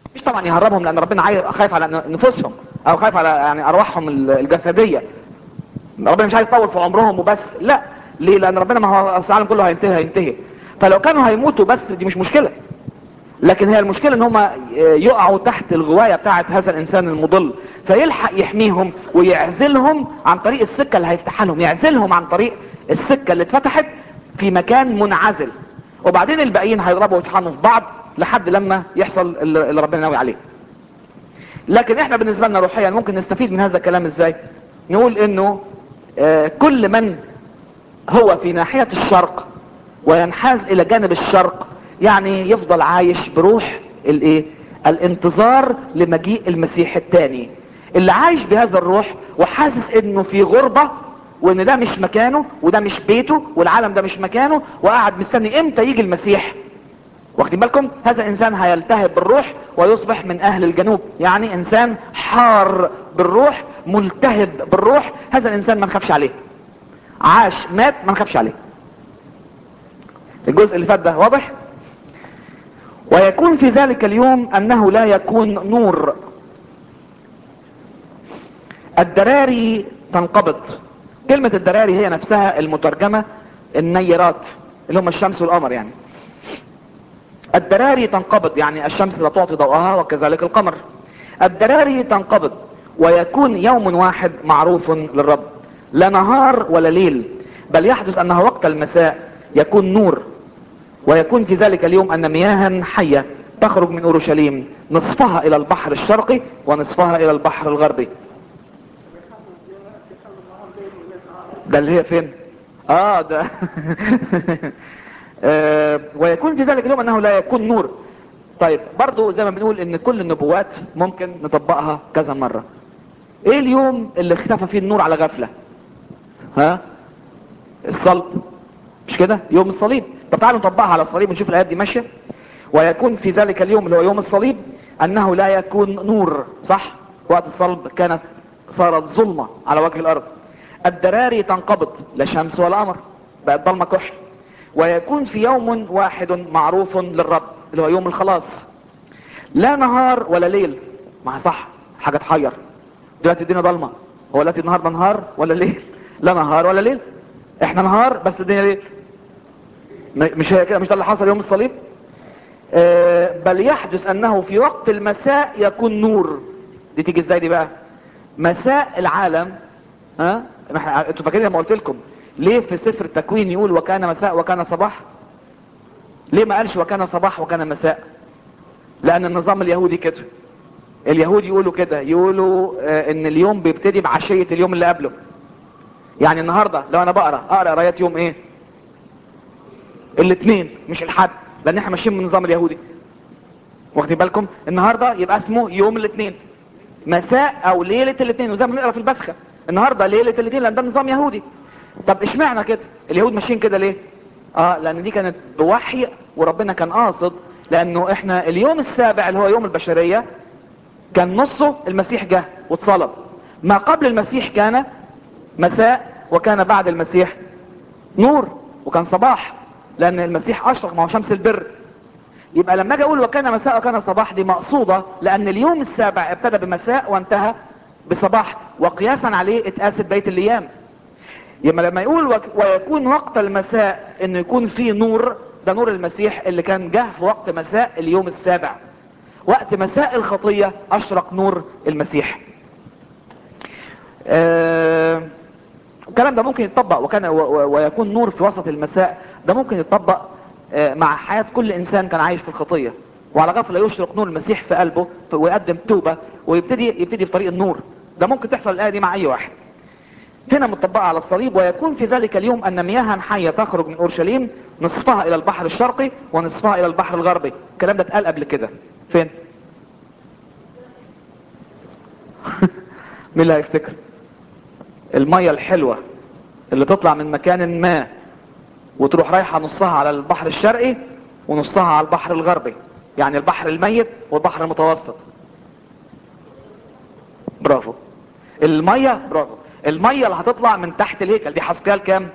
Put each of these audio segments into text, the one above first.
مش طبعا يهربهم لان ربنا عايز خايف على نفوسهم او خايف على يعني ارواحهم الجسديه ربنا مش عايز يطول في عمرهم وبس لا ليه لان ربنا ما هو أصل العالم كله هينتهي هينتهي فلو كانوا هيموتوا بس دي مش مشكله لكن هي المشكله ان هم يقعوا تحت الغوايه بتاعه هذا الانسان المضل فيلحق يحميهم ويعزلهم عن طريق السكه اللي هيفتحها لهم يعزلهم عن طريق السكه اللي اتفتحت في مكان منعزل وبعدين الباقيين هيضربوا ويطحنوا في بعض لحد لما يحصل اللي اللي ربنا ناوي عليه لكن احنا بالنسبه لنا روحيا ممكن نستفيد من هذا الكلام ازاي نقول انه آه، كل من هو في ناحيه الشرق وينحاز الى جانب الشرق يعني يفضل عايش بروح الايه الانتظار لمجيء المسيح الثاني اللي عايش بهذا الروح وحاسس انه في غربة وان ده مش مكانه وده مش بيته والعالم ده مش مكانه وقاعد مستني امتى يجي المسيح واخدين بالكم هذا انسان هيلتهب بالروح ويصبح من اهل الجنوب يعني انسان حار بالروح ملتهب بالروح هذا الانسان ما نخافش عليه عاش مات ما نخافش عليه الجزء اللي فات ده واضح ويكون في ذلك اليوم انه لا يكون نور الدراري تنقبض كلمة الدراري هي نفسها المترجمة النيرات اللي هم الشمس والقمر يعني الدراري تنقبض يعني الشمس لا تعطي ضوءها وكذلك القمر الدراري تنقبض ويكون يوم واحد معروف للرب لا نهار ولا ليل بل يحدث انه وقت المساء يكون نور ويكون في ذلك اليوم ان مياها حية تخرج من اورشليم نصفها الى البحر الشرقي ونصفها الى البحر الغربي ده اللي هي فين اه ده آه ويكون في ذلك اليوم انه لا يكون نور طيب برضو زي ما بنقول ان كل النبوات ممكن نطبقها كذا مرة ايه اليوم اللي اختفى فيه النور على غفلة ها الصلب مش كده يوم الصليب طب تعالوا نطبقها على الصليب ونشوف الايات دي ماشيه ويكون في ذلك اليوم اللي هو يوم الصليب انه لا يكون نور صح وقت الصلب كانت صارت ظلمه على وجه الارض الدراري تنقبض لا شمس ولا قمر بقت ضلمه كحل ويكون في يوم واحد معروف للرب اللي هو يوم الخلاص لا نهار ولا ليل ما صح حاجه تحير دلوقتي الدنيا ضلمه هو دلوقتي النهارده نهار ولا ليل لا نهار ولا ليل احنا نهار بس الدنيا ليل مش هي كده مش ده اللي حصل يوم الصليب آه بل يحدث انه في وقت المساء يكون نور دي تيجي ازاي دي بقى مساء العالم ها أه؟ انتوا فاكرين لما قلت لكم ليه في سفر التكوين يقول وكان مساء وكان صباح ليه ما قالش وكان صباح وكان مساء لان النظام اليهودي كده اليهود يقولوا كده يقولوا آه ان اليوم بيبتدي بعشية اليوم اللي قبله يعني النهاردة لو انا بقرا اقرا قرايات يوم ايه الاثنين مش الحد لان احنا ماشيين من النظام اليهودي واخدين بالكم النهارده يبقى اسمه يوم الاثنين مساء او ليله الاثنين وزي ما بنقرا في البسخه النهارده ليله الاثنين لان ده نظام يهودي طب اشمعنى كده اليهود ماشيين كده ليه اه لان دي كانت بوحي وربنا كان قاصد لانه احنا اليوم السابع اللي هو يوم البشريه كان نصه المسيح جه واتصلب ما قبل المسيح كان مساء وكان بعد المسيح نور وكان صباح لان المسيح اشرق ما هو شمس البر يبقى لما اجي اقول وكان مساء وكان صباح دي مقصودة لان اليوم السابع ابتدى بمساء وانتهى بصباح وقياسا عليه اتقاست بيت الايام يبقى لما يقول وك ويكون وقت المساء ان يكون فيه نور ده نور المسيح اللي كان جه في وقت مساء اليوم السابع وقت مساء الخطية اشرق نور المسيح آه الكلام ده ممكن يتطبق وكان ويكون نور في وسط المساء ده ممكن يتطبق مع حياة كل انسان كان عايش في الخطية وعلى غفلة يشرق نور المسيح في قلبه ويقدم توبة ويبتدي يبتدي في طريق النور ده ممكن تحصل الآية دي مع اي واحد هنا مطبقة على الصليب ويكون في ذلك اليوم ان مياها حية تخرج من اورشليم نصفها الى البحر الشرقي ونصفها الى البحر الغربي الكلام ده اتقال قبل كده فين مين اللي هيفتكر المية الحلوة اللي تطلع من مكان ما وتروح رايحة نصها على البحر الشرقي ونصها على البحر الغربي يعني البحر الميت والبحر المتوسط برافو المية برافو المية اللي هتطلع من تحت الهيكل دي حسكال كام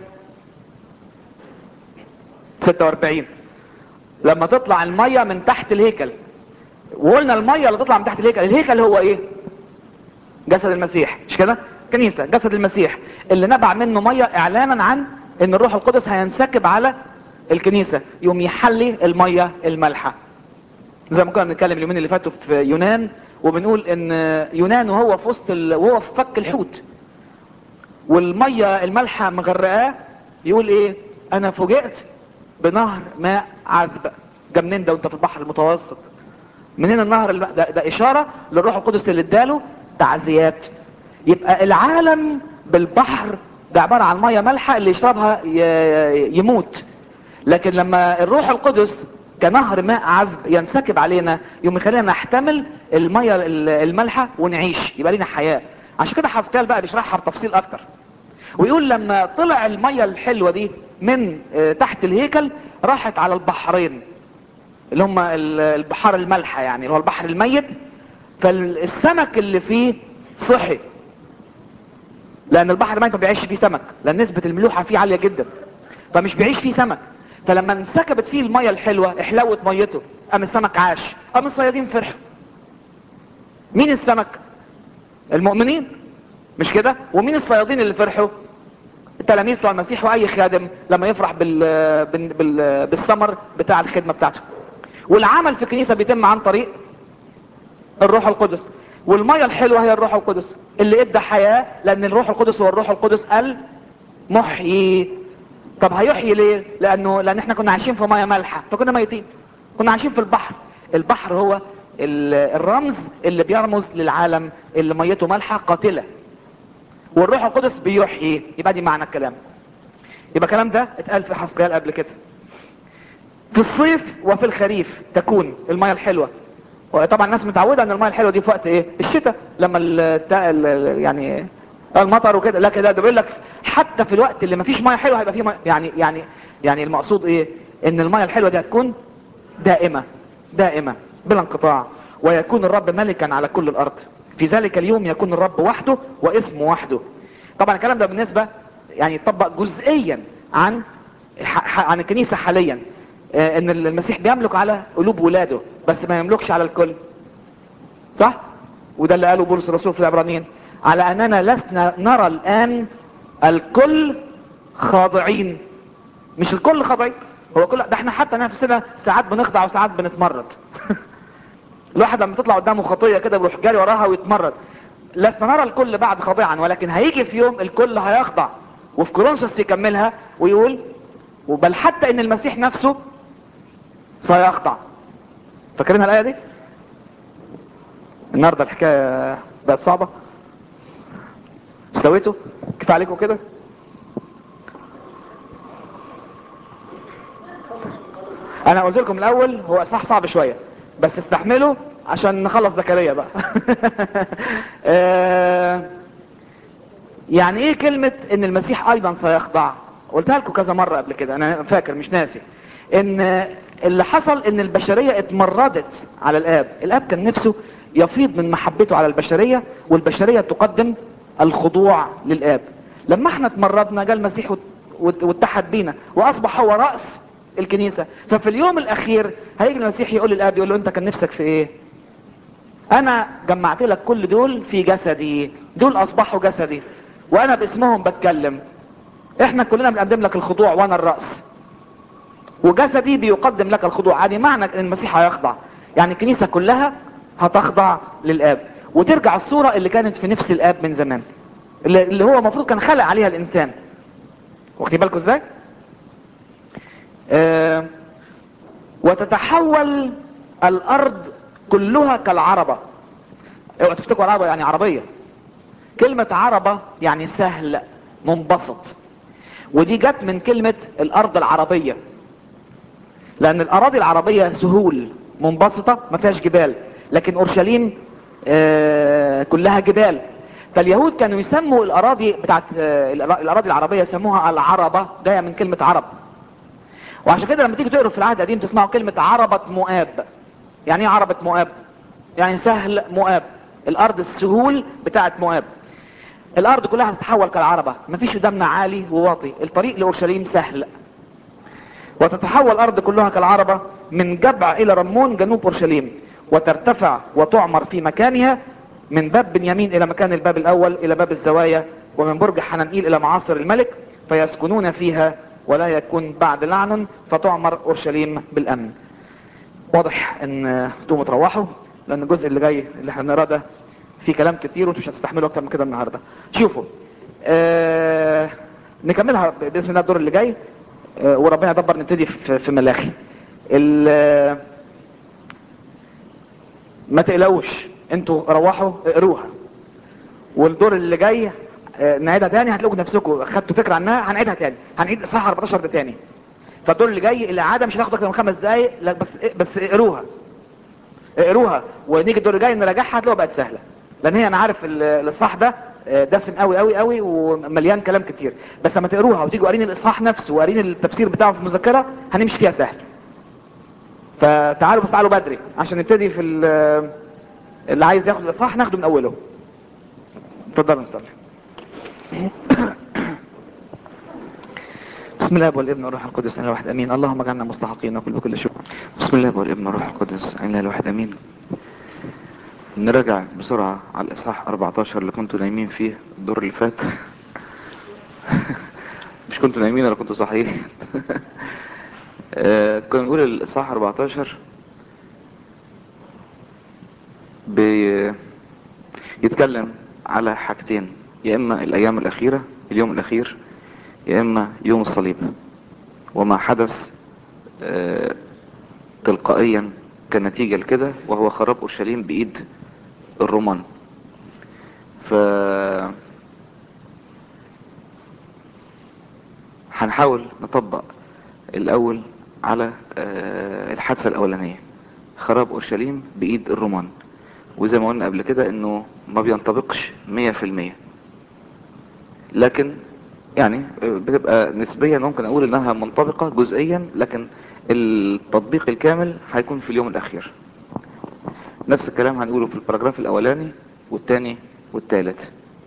46 لما تطلع المية من تحت الهيكل وقلنا الميه اللي تطلع من تحت الهيكل الهيكل هو ايه جسد المسيح مش كده كنيسه جسد المسيح اللي نبع منه ميه اعلانا عن ان الروح القدس هينسكب على الكنيسه يوم يحلي الميه المالحه زي ما كنا بنتكلم اليومين اللي فاتوا في يونان وبنقول ان يونان وهو في وسط ال... وهو في فك الحوت والميه المالحه مغرقاه يقول ايه انا فوجئت بنهر ماء عذب جاب منين ده وانت في البحر المتوسط منين النهر الم... ده, ده اشاره للروح القدس اللي اداله تعزيات يبقى العالم بالبحر ده عباره عن ميه مالحه اللي يشربها ي... يموت لكن لما الروح القدس كنهر ماء عذب ينسكب علينا يوم يخلينا نحتمل الميه المالحه ونعيش يبقى لنا حياه عشان كده حسقيال بقى بيشرحها بتفصيل اكتر ويقول لما طلع الميه الحلوه دي من تحت الهيكل راحت على البحرين اللي هم البحار المالحه يعني اللي هو البحر الميت فالسمك اللي فيه صحي لان البحر الميت ما بيعيش فيه سمك لان نسبه الملوحه فيه عاليه جدا فمش بيعيش فيه سمك فلما انسكبت فيه الميه الحلوه احلوت ميته قام السمك عاش قام الصيادين فرحوا مين السمك المؤمنين مش كده ومين الصيادين اللي فرحوا التلاميذ بتوع المسيح واي خادم لما يفرح بال... بال... بال... بالثمر بتاع الخدمه بتاعته والعمل في الكنيسه بيتم عن طريق الروح القدس والميه الحلوه هي الروح القدس اللي ادى حياه لان الروح القدس هو الروح القدس المحيي طب هيحيي ليه لانه لان احنا كنا عايشين في ميه مالحه فكنا ميتين كنا عايشين في البحر البحر هو الرمز اللي بيرمز للعالم اللي ميته مالحه قاتله والروح القدس بيحيي يبقى دي معنى الكلام يبقى الكلام ده اتقال في حسقيال قبل كده في الصيف وفي الخريف تكون الميه الحلوه وطبعا الناس متعوده ان الميه الحلوه دي في وقت ايه الشتاء لما ال يعني المطر وكده لكن ده بيقول لك حتى في الوقت اللي ما فيش ميه حلوه هيبقى فيه مية يعني يعني يعني المقصود ايه ان الميه الحلوه دي هتكون دائمه دائمه بلا انقطاع ويكون الرب ملكا على كل الارض في ذلك اليوم يكون الرب وحده واسمه وحده طبعا الكلام ده بالنسبه يعني يطبق جزئيا عن عن الكنيسه حاليا ان المسيح بيملك على قلوب ولاده بس ما يملكش على الكل صح وده اللي قاله بولس الرسول في العبرانيين على اننا لسنا نرى الان الكل خاضعين مش الكل خاضعين هو كل ده احنا حتى نفسنا ساعات بنخضع وساعات بنتمرد الواحد لما تطلع قدامه خطيه كده بيروح جاري وراها ويتمرد لسنا نرى الكل بعد خاضعا ولكن هيجي في يوم الكل هيخضع وفي كورنثوس يكملها ويقول وبل حتى ان المسيح نفسه سيخضع فاكرين الايه دي النهارده الحكايه بقت صعبه سويته كفايه عليكم كده انا قلت لكم الاول هو اصحاح صعب شويه بس استحملوا عشان نخلص زكريا بقى يعني ايه كلمة ان المسيح ايضا سيخضع قلتها لكم كذا مرة قبل كده انا فاكر مش ناسي ان اللي حصل ان البشرية اتمردت على الاب الاب كان نفسه يفيض من محبته على البشرية والبشرية تقدم الخضوع للاب لما احنا اتمردنا جاء المسيح واتحد بينا واصبح هو رأس الكنيسة ففي اليوم الاخير هيجي المسيح يقول للاب يقول له انت كان نفسك في ايه انا جمعت لك كل دول في جسدي دول اصبحوا جسدي وانا باسمهم بتكلم احنا كلنا بنقدم لك الخضوع وانا الرأس وجسدي بيقدم لك الخضوع يعني معنى ان المسيح هيخضع يعني الكنيسة كلها هتخضع للاب وترجع الصورة اللي كانت في نفس الاب من زمان اللي هو المفروض كان خلق عليها الانسان واخدين بالكم ازاي آه وتتحول الارض كلها كالعربة اوعى تفتكروا العربة يعني عربية كلمة عربة يعني سهل منبسط ودي جت من كلمة الارض العربية لان الاراضي العربية سهول منبسطة ما فيهاش جبال لكن اورشليم آه كلها جبال فاليهود كانوا يسموا الاراضي بتاعت آه الاراضي العربية يسموها العربة جاية من كلمة عرب وعشان كده لما تيجي تقروا في العهد القديم تسمعوا كلمة عربة مؤاب يعني ايه عربة مؤاب يعني سهل مؤاب الارض السهول بتاعت مؤاب الارض كلها هتتحول كالعربة مفيش قدامنا عالي وواطي الطريق لاورشليم سهل وتتحول الارض كلها كالعربة من جبع الى رمون جنوب اورشليم وترتفع وتعمر في مكانها من باب بنيامين الى مكان الباب الاول الى باب الزوايا ومن برج حنانئيل الى معاصر الملك فيسكنون فيها ولا يكون بعد لعن فتعمر اورشليم بالامن واضح ان تقوموا تروحوا لان الجزء اللي جاي اللي احنا بنقراه ده فيه كلام كتير وانتوا مش هتستحملوا اكتر من كده النهارده شوفوا آه نكملها باذن الله الدور اللي جاي آه وربنا يدبر نبتدي في, في ملاخي ال- ما تقلقوش انتوا روحوا اقروها والدور اللي جاي آه، نعيدها تاني هتلاقوا نفسكم خدتوا فكره عنها هنعيدها تاني هنعيد اصحاح 14 ده تاني فالدور اللي جاي الاعاده مش هتاخد اكتر من خمس دقايق لا بس بس اقروها اقروها ونيجي الدور الجاي نراجعها هتلاقوها بقت سهله لان هي انا عارف ال- الاصحاح ده آه، دسم قوي قوي قوي ومليان كلام كتير بس لما تقروها وتيجوا قارين الاصحاح نفسه وقارين التفسير بتاعه في المذكره هنمشي فيها سهل فتعالوا بس تعالوا بدري عشان نبتدي في ال- اللي عايز ياخد الاصحاح ناخده من اوله اتفضلوا نصلي بسم الله والابن والروح القدس اله واحد امين اللهم اجعلنا مستحقين نقول بكل شكر بسم الله والابن والروح القدس اله الواحد امين نراجع بسرعة على الاصحاح 14 اللي كنتوا نايمين فيه الدور اللي فات مش كنتوا نايمين ولا كنتوا صاحيين آه، كنا نقول الاصحاح 14 بي يتكلم على حاجتين يا اما الايام الاخيرة اليوم الاخير يا اما يوم الصليب وما حدث آه، تلقائيا كنتيجة لكده وهو خراب اورشليم بايد الرومان ف هنحاول نطبق الاول على آه، الحادثة الاولانية خراب اورشليم بايد الرومان وزي ما قلنا قبل كده انه ما بينطبقش مية في المية لكن يعني بتبقى نسبيا ممكن اقول انها منطبقة جزئيا لكن التطبيق الكامل هيكون في اليوم الاخير نفس الكلام هنقوله في الباراجراف الاولاني والثاني والثالث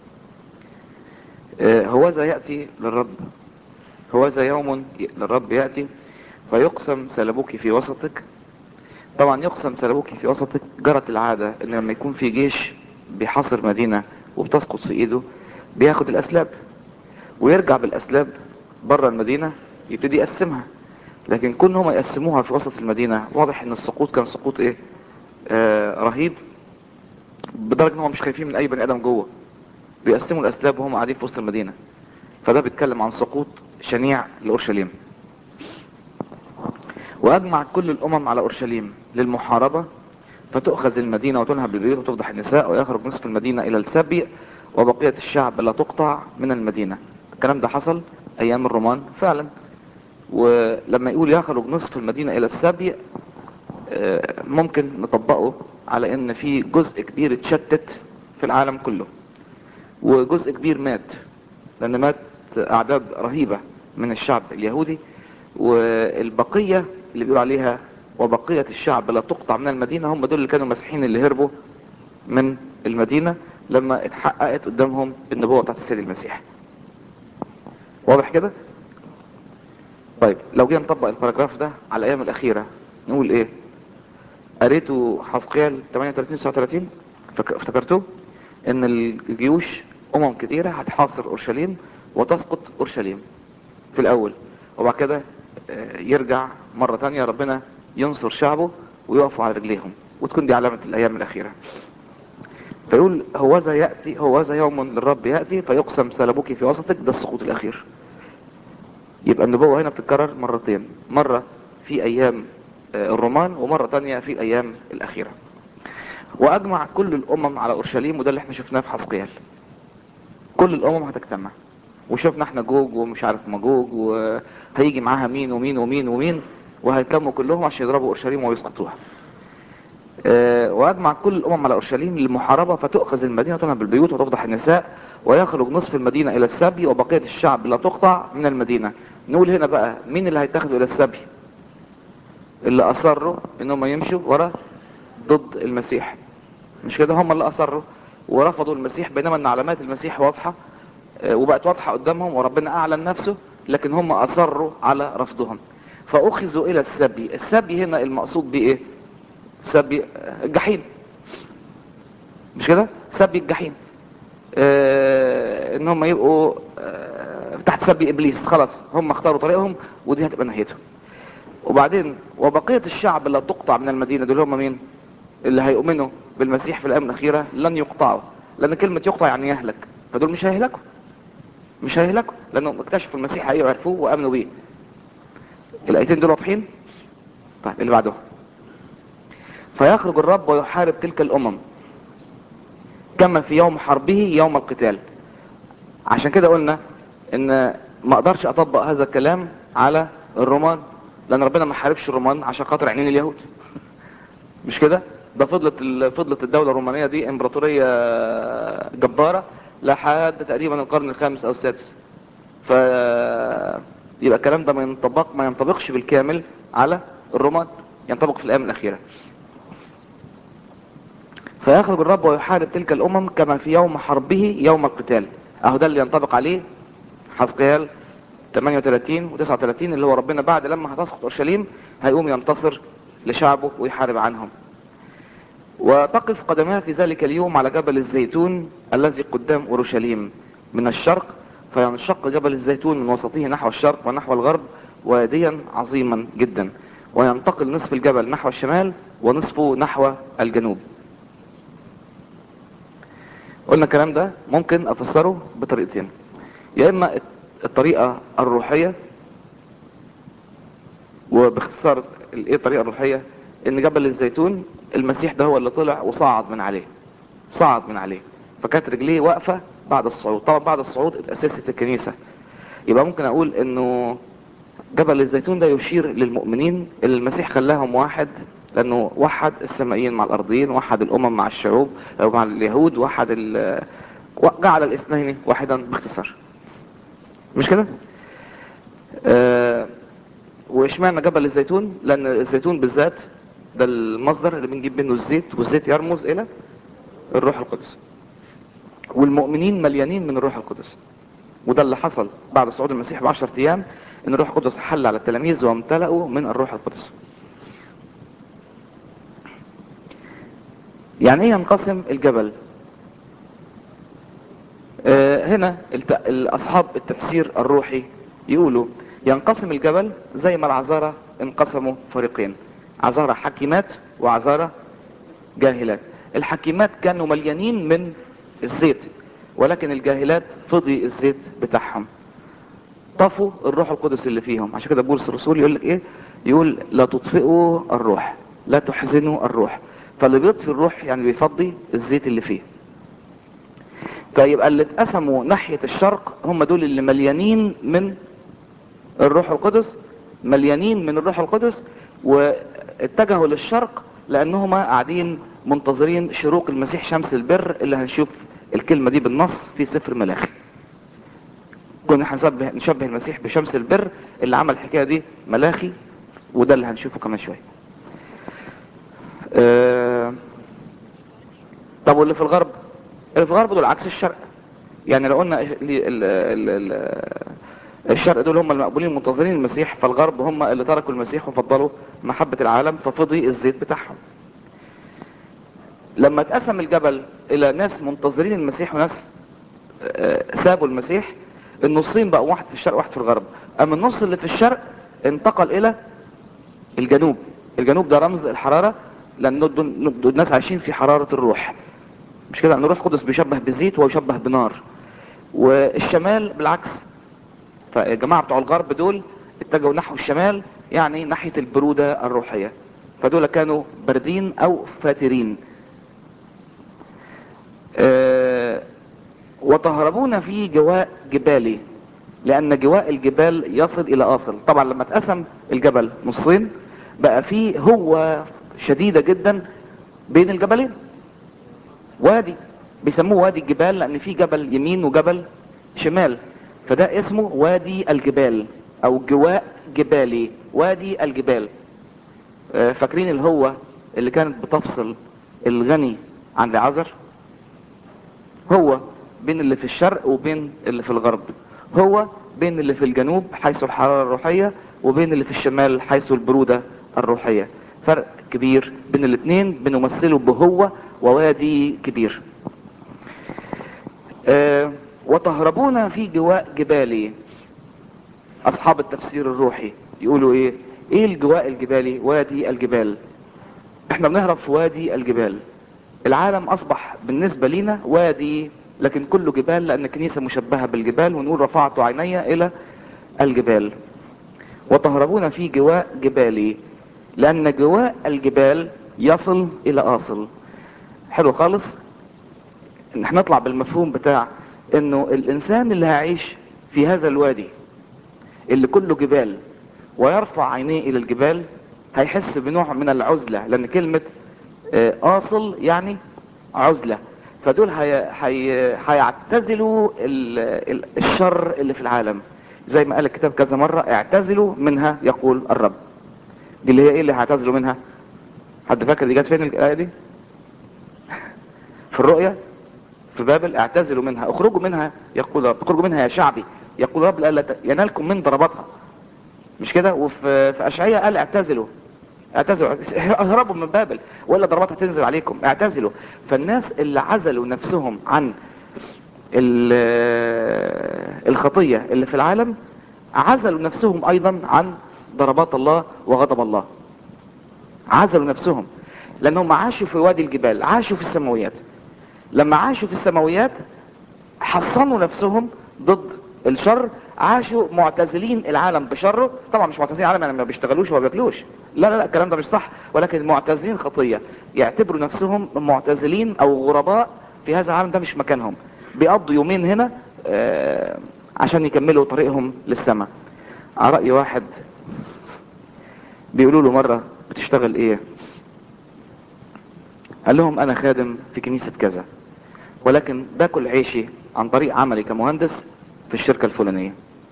هوذا يأتي للرب هوذا يوم ي- للرب يأتي فيقسم سلبوك في وسطك طبعا يقسم سلبوك في وسطك جرت العادة ان لما يكون في جيش بيحاصر مدينة وبتسقط في ايده بياخد الاسلاب ويرجع بالاسلاب بره المدينة يبتدي يقسمها لكن كون هم يقسموها في وسط المدينة واضح ان السقوط كان سقوط ايه آه رهيب بدرجة ان هم مش خايفين من اي بني ادم جوه بيقسموا الاسلاب وهم قاعدين في وسط المدينة فده بيتكلم عن سقوط شنيع لاورشليم واجمع كل الامم على اورشليم للمحاربة فتؤخذ المدينة وتنهب البيوت وتفضح النساء ويخرج نصف المدينة الى السبي وبقية الشعب لا تقطع من المدينة الكلام ده حصل ايام الرومان فعلا ولما يقول يخرج نصف المدينة الى السبي آه، ممكن نطبقه على ان في جزء كبير اتشتت في العالم كله وجزء كبير مات لان مات اعداد رهيبة من الشعب اليهودي والبقية اللي بيقول عليها وبقية الشعب لا تقطع من المدينة هم دول اللي كانوا المسيحيين اللي هربوا من المدينة لما اتحققت قدامهم النبوة بتاعت السيد المسيح واضح كده طيب لو جينا نطبق الباراجراف ده على الايام الاخيرة نقول ايه قريتوا حسقيال 38 39 فك- افتكرتوه ان الجيوش امم كتيرة هتحاصر اورشليم وتسقط اورشليم في الاول وبعد كده آه، يرجع مرة تانية ربنا ينصر شعبه ويقفوا على رجليهم وتكون دي علامة الايام الاخيرة فيقول هوذا يأتي هوذا يوم للرب يأتي فيقسم سلبوك في وسطك ده السقوط الاخير يبقى النبوة هنا بتتكرر مرتين مرة في ايام آه، الرومان ومرة تانية في الايام الاخيرة واجمع كل الامم على اورشليم وده اللي احنا شفناه في حسقيال كل الامم هتجتمع وشفنا احنا جوج ومش عارف مجوج وهيجي معاها مين ومين ومين ومين وهيتلموا كلهم عشان يضربوا اورشليم ويسقطوها آه، واجمع كل الامم على اورشليم للمحاربه فتؤخذ المدينه تنهب بالبيوت وتفضح النساء ويخرج نصف المدينه الى السبي وبقيه الشعب لا تقطع من المدينه نقول هنا بقى مين اللي هيتاخدوا الى السبي اللي اصروا انهم يمشوا ورا ضد المسيح مش كده هم اللي اصروا ورفضوا المسيح بينما ان علامات المسيح واضحه آه، وبقت واضحه قدامهم وربنا اعلن نفسه لكن هم اصروا على رفضهم فاخذوا الى السبي السبي هنا المقصود بيه ايه سبي الجحيم مش كده سبي الجحيم آه ان هم يبقوا آه تحت سبي ابليس خلاص هم اختاروا طريقهم ودي هتبقى نهايتهم وبعدين وبقية الشعب اللي تقطع من المدينة دول هم مين اللي هيؤمنوا بالمسيح في الايام الاخيرة لن يقطعوا لان كلمة يقطع يعني يهلك فدول مش هيهلكوا مش هيهلكوا لانهم اكتشفوا المسيح حقيقي وعرفوه وامنوا بيه الايتين دول واضحين طيب اللي بعده فيخرج الرب ويحارب تلك الامم كما في يوم حربه يوم القتال عشان كده قلنا ان ما اقدرش اطبق هذا الكلام على الرومان لان ربنا ما حاربش الرومان عشان خاطر عينين اليهود مش كده ده فضلت ال- فضلت الدوله الرومانيه دي امبراطوريه جباره لحد تقريبا القرن الخامس او السادس ف يبقى الكلام ده ما ينطبق ما ينطبقش بالكامل على الرومان ينطبق في الايام الاخيره فيخرج الرب ويحارب تلك الامم كما في يوم حربه يوم القتال اهو ده اللي ينطبق عليه حسقيال 38 و39 اللي هو ربنا بعد لما هتسقط اورشليم هيقوم ينتصر لشعبه ويحارب عنهم وتقف قدماه في ذلك اليوم على جبل الزيتون الذي قدام اورشليم من الشرق فينشق جبل الزيتون من وسطه نحو الشرق ونحو الغرب واديا عظيما جدا وينتقل نصف الجبل نحو الشمال ونصفه نحو الجنوب قلنا الكلام ده ممكن افسره بطريقتين يا اما الطريقة الروحية وباختصار ايه الطريقة الروحية ان جبل الزيتون المسيح ده هو اللي طلع وصعد من عليه صعد من عليه فكانت رجليه واقفة بعد الصعود طبعا بعد الصعود اتأسست الكنيسة يبقى ممكن اقول انه جبل الزيتون ده يشير للمؤمنين اللي المسيح خلاهم واحد لانه وحد السمائيين مع الارضيين وحد الامم مع الشعوب او مع اليهود وحد ال جعل الاثنين واحدا باختصار مش كده آه واشمعنى جبل الزيتون لان الزيتون بالذات ده المصدر اللي بنجيب منه الزيت والزيت يرمز الى الروح القدس والمؤمنين مليانين من الروح القدس وده اللي حصل بعد صعود المسيح بعشرة ايام ان الروح القدس حل على التلاميذ وامتلأوا من الروح القدس يعني ايه ينقسم الجبل آه هنا الت... اصحاب التفسير الروحي يقولوا ينقسم الجبل زي ما العذارى انقسموا فريقين عذارى حكيمات وعذارى جاهلات الحكيمات كانوا مليانين من الزيت ولكن الجاهلات فضي الزيت بتاعهم طفوا الروح القدس اللي فيهم عشان كده بولس الرسول يقول لك ايه يقول لا تطفئوا الروح لا تحزنوا الروح فاللي بيطفي الروح يعني بيفضي الزيت اللي فيه فيبقى اللي اتقسموا ناحية الشرق هم دول اللي مليانين من الروح القدس مليانين من الروح القدس واتجهوا للشرق لانهم قاعدين منتظرين شروق المسيح شمس البر اللي هنشوف الكلمة دي بالنص في سفر ملاخي كنا هنشبه نشبه المسيح بشمس البر اللي عمل الحكاية دي ملاخي وده اللي هنشوفه كمان شوية أه طب واللي في الغرب اللي في الغرب دول عكس الشرق يعني لو قلنا ال ال ال ال الشرق دول هم المقبولين المنتظرين المسيح فالغرب هم اللي تركوا المسيح وفضلوا محبة العالم ففضي الزيت بتاعهم لما اتقسم الجبل الى ناس منتظرين المسيح وناس سابوا المسيح النصين بقوا واحد في الشرق واحد في الغرب اما النص اللي في الشرق انتقل الى الجنوب الجنوب ده رمز الحرارة لان دول الناس عايشين في حرارة الروح مش كده ان الروح القدس بيشبه بزيت ويشبه بنار والشمال بالعكس فالجماعة بتوع الغرب دول اتجهوا نحو الشمال يعني ناحية البرودة الروحية فدول كانوا باردين او فاترين اه وتهربون في جواء جبالي لان جواء الجبال يصل الى اصل طبعا لما اتقسم الجبل نصين بقى فيه هو شديدة جدا بين الجبلين وادي بيسموه وادي الجبال لان في جبل يمين وجبل شمال فده اسمه وادي الجبال او جواء جبالي وادي الجبال اه فاكرين الهوة اللي كانت بتفصل الغني عن العذر هو بين اللي في الشرق وبين اللي في الغرب هو بين اللي في الجنوب حيث الحرارة الروحية وبين اللي في الشمال حيث البرودة الروحية فرق كبير بين الاثنين بنمثله بهو ووادي كبير آه وتهربون في جواء جبالي اصحاب التفسير الروحي يقولوا ايه ايه الجواء الجبالي وادي الجبال احنا بنهرب في وادي الجبال العالم اصبح بالنسبة لنا وادي لكن كله جبال لان الكنيسة مشبهة بالجبال ونقول رفعت عيني الى الجبال وتهربون في جواء جبالي لان جواء الجبال يصل الى اصل حلو خالص ان احنا نطلع بالمفهوم بتاع انه الانسان اللي هيعيش في هذا الوادي اللي كله جبال ويرفع عينيه الى الجبال هيحس بنوع من العزلة لان كلمة آه، اصل يعني عزلة فدول هي هي هيعتزلوا ال- ال- الشر اللي في العالم زي ما قال الكتاب كذا مرة اعتزلوا منها يقول الرب دي اللي هي ايه اللي هيعتزلوا منها حد فاكر دي جت فين الآية دي في الرؤية في بابل اعتزلوا منها اخرجوا منها يقول رب اخرجوا منها يا شعبي يقول رب لألا ت- ينالكم من ضرباتها مش كده وفي في اشعياء قال اعتزلوا اعتزلوا اهربوا من بابل ولا ضرباتها تنزل عليكم اعتزلوا فالناس اللي عزلوا نفسهم عن ال- الخطية اللي في العالم عزلوا نفسهم ايضا عن ضربات الله وغضب الله عزلوا نفسهم لانهم عاشوا في وادي الجبال عاشوا في السماويات لما عاشوا في السماويات حصنوا نفسهم ضد الشر عاشوا معتزلين العالم بشره طبعا مش معتزلين العالم يعني ما بيشتغلوش وما بياكلوش لا لا لا الكلام ده مش صح ولكن معتزلين خطية يعتبروا نفسهم معتزلين او غرباء في هذا العالم ده مش مكانهم بيقضوا يومين هنا آه، عشان يكملوا طريقهم للسماء على رأي واحد بيقولوا له مرة بتشتغل ايه قال لهم انا خادم في كنيسة كذا ولكن باكل عيشي عن طريق عملي كمهندس في الشركة الفلانية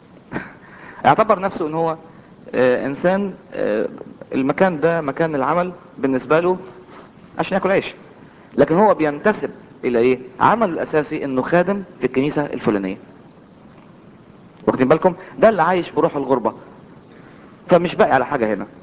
اعتبر نفسه ان هو آه، انسان آه، المكان ده مكان العمل بالنسبة له عشان ياكل عيش لكن هو بينتسب الى ايه عمله الاساسي انه خادم في الكنيسة الفلانية واخدين بالكم ده اللي عايش بروح الغربة فمش باقي على حاجة هنا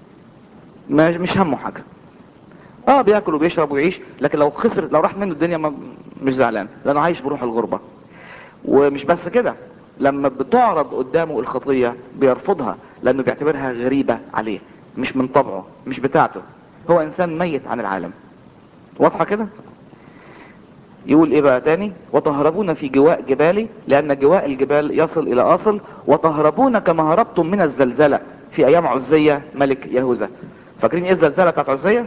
ما- مش همه حاجة اه بياكل وبيشرب ويعيش لكن لو خسر لو راح منه الدنيا ما مش زعلان لانه عايش بروح الغربة ومش بس كده لما بتعرض قدامه الخطية بيرفضها لانه بيعتبرها غريبة عليه مش من طبعه مش بتاعته هو انسان ميت عن العالم واضحة كده يقول ايه بقى تاني وتهربون في جواء جبالي لان جواء الجبال يصل الى اصل وتهربون كما هربتم من الزلزلة في ايام عزية ملك يهوذا فاكرين ايه الزلزلة بتاعت عزية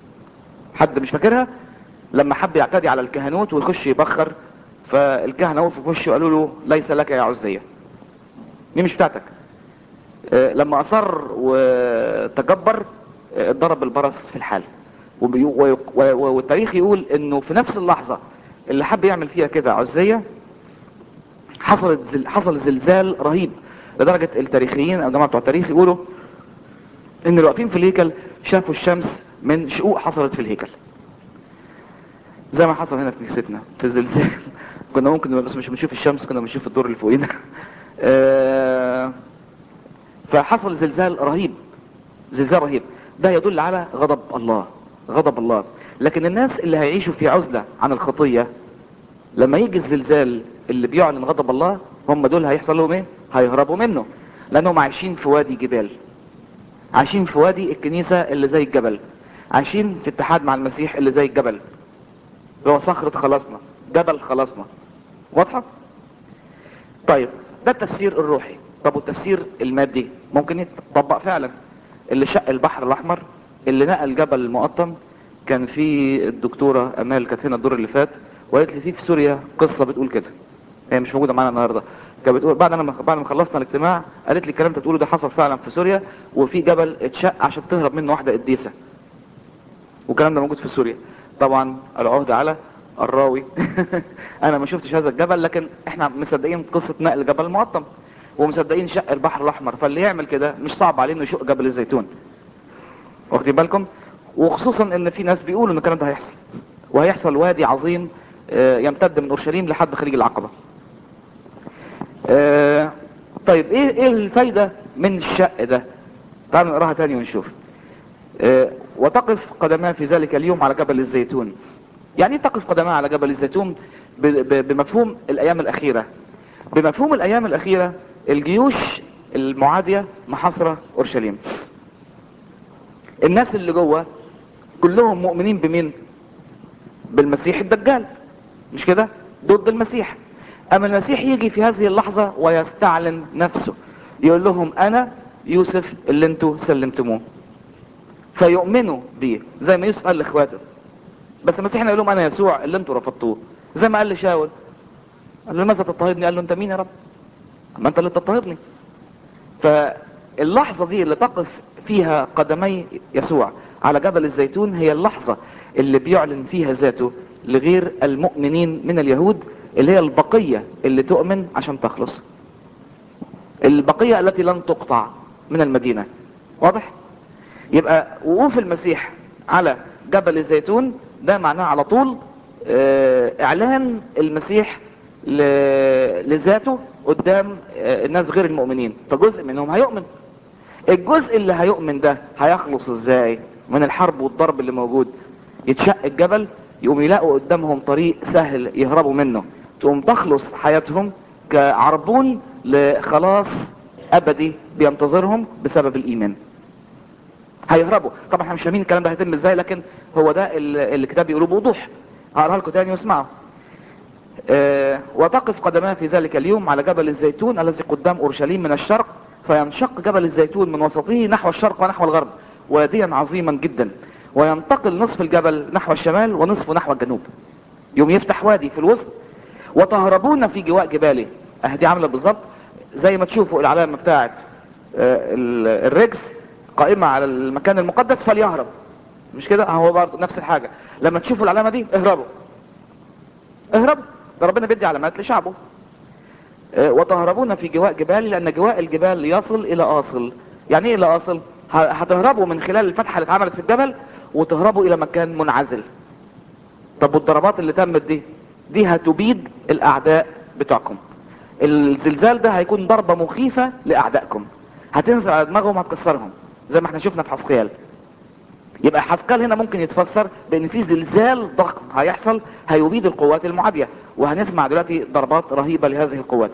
حد مش فاكرها لما حب يعتدي على الكهنوت ويخش يبخر فالكهنة وقفوا في وشه وقالوا له ليس لك يا عزية دي مش بتاعتك آه، لما اصر وتجبر آه، ضرب البرص في الحال وبي- و- و- والتاريخ يقول انه في نفس اللحظة اللي حب يعمل فيها كده عزية حصلت زل حصل زلزال رهيب لدرجة التاريخيين او جماعة بتوع التاريخ يقولوا ان اللي واقفين في الهيكل شافوا الشمس من شقوق حصلت في الهيكل زي ما حصل هنا في كنيستنا في الزلزال كنا ممكن بس مش بنشوف الشمس كنا بنشوف الدور اللي فوقينا آه، فحصل زلزال رهيب زلزال رهيب ده يدل على غضب الله غضب الله لكن الناس اللي هيعيشوا في عزلة عن الخطية لما يجي الزلزال اللي بيعلن غضب الله هم دول هيحصل لهم ايه هيهربوا منه لانهم عايشين في وادي جبال عايشين في وادي الكنيسة اللي زي الجبل عايشين في اتحاد مع المسيح اللي زي الجبل اللي هو صخرة خلاصنا جبل خلاصنا واضحة طيب ده التفسير الروحي طب والتفسير المادي ممكن يتطبق فعلا اللي شق البحر الاحمر اللي نقل جبل المقطم كان في الدكتورة امال كانت هنا الدور اللي فات وقالت لي في في سوريا قصة بتقول كده هي مش موجودة معانا النهاردة كانت بتقول بعد انا بعد ما خلصنا الاجتماع قالت لي الكلام اللي بتقوله ده حصل فعلا في سوريا وفي جبل اتشق عشان تهرب منه واحدة قديسة والكلام ده موجود في سوريا طبعا العهد على الراوي انا ما شفتش هذا الجبل لكن احنا مصدقين قصة نقل جبل المقطم ومصدقين شق البحر الاحمر فاللي يعمل كده مش صعب عليه انه يشق جبل الزيتون واخدين بالكم وخصوصا ان في ناس بيقولوا ان الكلام ده هيحصل وهيحصل وادي عظيم آه، يمتد من اورشليم لحد خليج العقبة آه، طيب ايه ايه الفايدة من الشق ده تعالوا نقراها تاني ونشوف آه، وتقف قدمان في ذلك اليوم على جبل الزيتون يعني ايه تقف قدمان على جبل الزيتون ب- ب- بمفهوم الايام الاخيرة بمفهوم الايام الاخيرة الجيوش المعادية محاصرة اورشليم الناس اللي جوه كلهم مؤمنين بمين بالمسيح الدجال مش كده ضد المسيح اما المسيح يجي في هذه اللحظة ويستعلن نفسه يقول لهم انا يوسف اللي انتوا سلمتموه فيؤمنوا بيه زي ما يوسف قال لاخواته بس المسيح هنا يقول لهم انا يسوع اللي انتوا رفضتوه زي ما قال لشاول قال له لماذا تضطهدني قال له انت مين يا رب ما انت اللي تضطهدني فاللحظة دي اللي تقف فيها قدمي يسوع على جبل الزيتون هي اللحظة اللي بيعلن فيها ذاته لغير المؤمنين من اليهود اللي هي البقية اللي تؤمن عشان تخلص البقية التي لن تقطع من المدينة واضح يبقى وقوف المسيح على جبل الزيتون ده معناه على طول آه، اعلان المسيح ل- لذاته قدام آه، الناس غير المؤمنين فجزء منهم هيؤمن الجزء اللي هيؤمن ده هيخلص ازاي من الحرب والضرب اللي موجود يتشق الجبل يقوم يلاقوا قدامهم طريق سهل يهربوا منه تقوم تخلص حياتهم كعربون لخلاص ابدي بينتظرهم بسبب الايمان هيهربوا طبعا احنا مش فاهمين الكلام ده هيتم ازاي لكن هو ده اللي الكتاب بيقوله بوضوح هقراها لكم تاني واسمعوا آه، وتقف قدماه في ذلك اليوم على جبل الزيتون الذي قدام اورشليم من الشرق فينشق جبل الزيتون من وسطه نحو الشرق ونحو الغرب واديا عظيما جدا وينتقل نصف الجبل نحو الشمال ونصفه نحو الجنوب يوم يفتح وادي في الوسط وتهربون في جواء جباله اهدي عامله بالظبط زي ما تشوفوا العلامه بتاعت آه، ال- الرجس قائمه على المكان المقدس فليهرب مش كده هو برضه نفس الحاجه لما تشوفوا العلامه دي اهربوا اهربوا ده ربنا بيدي علامات لشعبه آه، وتهربون في جواء جبال لان جواء الجبال يصل الى اصل يعني ايه الى اصل ه- هتهربوا من خلال الفتحه اللي اتعملت في الجبل وتهربوا الى مكان منعزل طب والضربات اللي تمت دي دي هتبيد الاعداء بتوعكم الزلزال ده هيكون ضربة مخيفة لاعدائكم هتنزل على دماغهم هتكسرهم زي ما احنا شفنا في حسقيال يبقى حسقال هنا ممكن يتفسر بان في زلزال ضخم هيحصل هيبيد القوات المعادية وهنسمع دلوقتي ضربات رهيبة لهذه القوات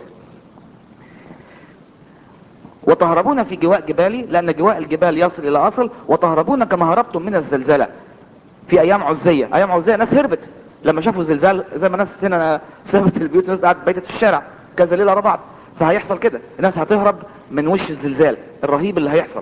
وتهربون في جواء جبالي لان جواء الجبال يصل الى اصل وتهربون كما هربتم من الزلزلة في ايام عزية ايام عزية ناس هربت لما شافوا الزلزال زي ما ناس هنا سابت البيوت ناس قعدت بيتت في الشارع كذا ليلة ورا بعض فهيحصل كده الناس هتهرب من وش الزلزال الرهيب اللي هيحصل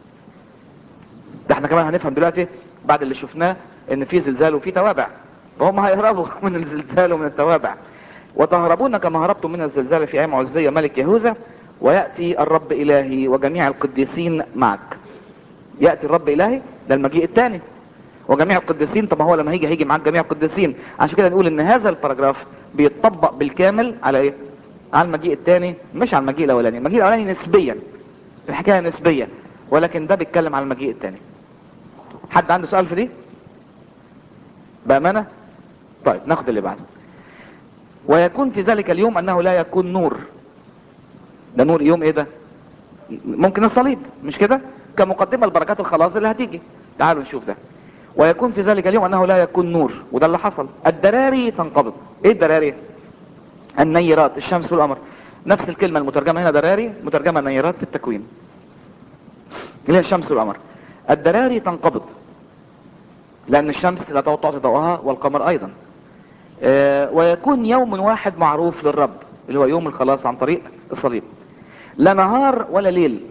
ده احنا كمان هنفهم دلوقتي بعد اللي شفناه ان في زلزال وفي توابع فهم هيهربوا من الزلزال ومن التوابع وتهربون كما هربتم من الزلزال في ايام عزية ملك يهوذا ويأتي الرب الهي وجميع القديسين معك يأتي الرب الهي ده المجيء الثاني وجميع القديسين طب ما هو لما هيجي هيجي معاك جميع القديسين عشان كده نقول ان هذا الباراجراف بيتطبق بالكامل على ايه على المجيء الثاني مش على المجيء الاولاني المجيء الاولاني نسبيا الحكايه نسبيه ولكن ده بيتكلم على المجيء الثاني حد عنده سؤال في دي بامانه طيب ناخد اللي بعده ويكون في ذلك اليوم انه لا يكون نور ده نور يوم ايه ده ممكن الصليب مش كده كمقدمه لبركات الخلاص اللي هتيجي تعالوا نشوف ده ويكون في ذلك اليوم انه لا يكون نور وده اللي حصل الدراري تنقبض ايه الدراري النيرات الشمس والقمر نفس الكلمة المترجمة هنا دراري مترجمة نيرات في التكوين اللي هي الشمس والقمر الدراري تنقبض لان الشمس لا تعطي ضوءها والقمر ايضا آه، ويكون يوم واحد معروف للرب اللي هو يوم الخلاص عن طريق الصليب لا نهار ولا ليل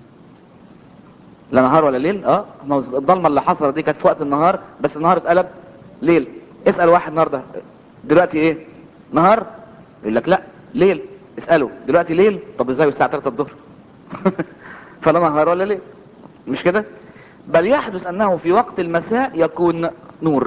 لا نهار ولا ليل اه ما هو الضلمه اللي حصلت دي كانت في وقت النهار بس النهار اتقلب ليل اسال واحد النهارده دلوقتي ايه نهار يقول لك لا ليل اساله دلوقتي ليل طب ازاي الساعه 3 الظهر فلا نهار ولا ليل مش كده بل يحدث انه في وقت المساء يكون نور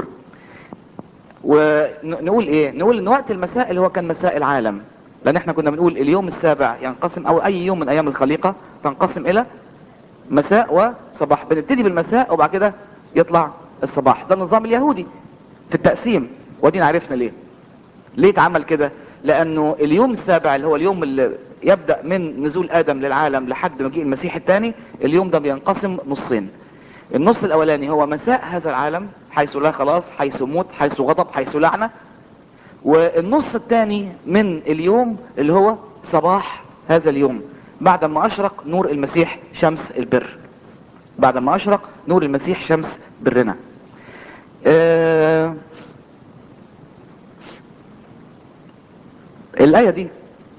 ونقول ايه نقول ان وقت المساء اللي هو كان مساء العالم لان احنا كنا بنقول اليوم السابع ينقسم او اي يوم من ايام الخليقة تنقسم الى مساء وصباح بنبتدي بالمساء وبعد كده يطلع الصباح ده النظام اليهودي في التقسيم ودينا عرفنا ليه ليه اتعمل كده لانه اليوم السابع اللي هو اليوم اللي يبدأ من نزول ادم للعالم لحد مجيء المسيح الثاني اليوم ده بينقسم نصين النص الاولاني هو مساء هذا العالم حيث لا خلاص حيث موت حيث غضب حيث لعنة والنص الثاني من اليوم اللي هو صباح هذا اليوم بعد ما اشرق نور المسيح شمس البر بعد ما اشرق نور المسيح شمس برنا آه الآية دي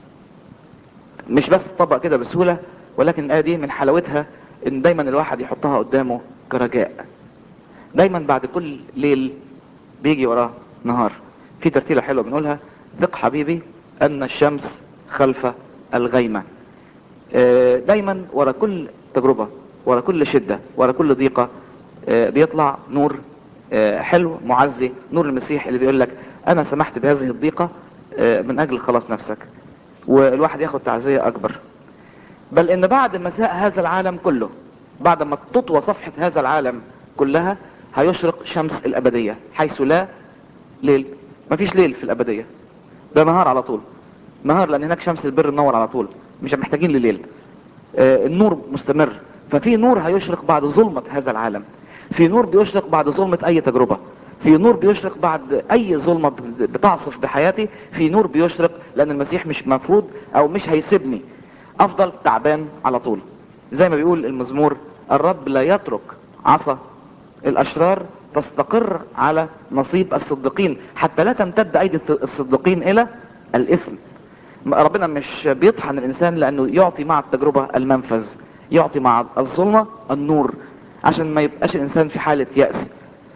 مش بس تطبق كده بسهولة ولكن الآية دي من حلاوتها ان دايما الواحد يحطها قدامه كرجاء دايما بعد كل ليل بيجي وراه نهار في ترتيلة حلوة بنقولها ثق حبيبي ان الشمس خلف الغيمة آه، دايما ورا كل تجربة ورا كل شدة ورا كل ضيقة آه، بيطلع نور آه، حلو معزي نور المسيح اللي بيقول لك انا سمحت بهذه الضيقة آه، من اجل خلاص نفسك والواحد ياخد تعزية اكبر بل ان بعد مساء هذا العالم كله بعد ما تطوى صفحة هذا العالم كلها هيشرق شمس الابدية حيث لا ليل مفيش ليل في الابدية ده نهار على طول نهار لان هناك شمس البر منور على طول مش محتاجين لليل آه، النور مستمر ففي نور هيشرق بعد ظلمة هذا العالم في نور بيشرق بعد ظلمة اي تجربة في نور بيشرق بعد اي ظلمة بتعصف بحياتي في نور بيشرق لان المسيح مش مفروض او مش هيسيبني افضل تعبان على طول زي ما بيقول المزمور الرب لا يترك عصا الاشرار تستقر على نصيب الصديقين حتى لا تمتد ايدي الصديقين الى الاثم ربنا مش بيطحن الانسان لانه يعطي مع التجربة المنفذ يعطي مع الظلمة النور عشان ما يبقاش الانسان في حالة يأس